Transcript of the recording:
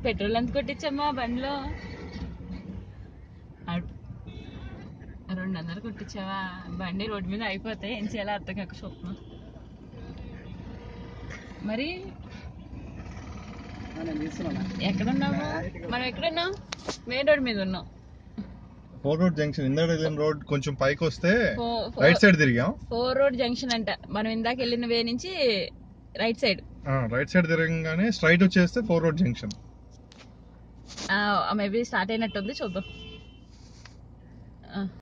Petrol ఎంత కొట్టించమ్మా బండిలో అడు- రెండు వందలు కొట్టించావా బండి రోడ్డు మీద అయిపోతే ఏం చేయాలో అర్థం కాక చూస్తున్నాం మరి నేను తీస్తున్నాను ఎక్కడున్నాము మనం ఎక్కడున్నాం మెయిన్ రోడ్ మీద ఉన్నాం ఫోర్ రోడ్ జంక్షన్ ఇందాక వెళ్ళిన రోడ్ కొంచెం పైకి వస్తే ఫో- ఫో- రైట్ సైడ్ తిరిగాం ఫోర్ రోడ్ జంక్షన్ అంట మనం ఇందాక వెళ్ళిన వే నుంచి రైట్ సైడ్ రైట్ సైడ్ తిరగగానే స్ట్రైట్ వచ్చేస్తే four road junction maybe start అయినట్టుంది చూద్దాం ఆ.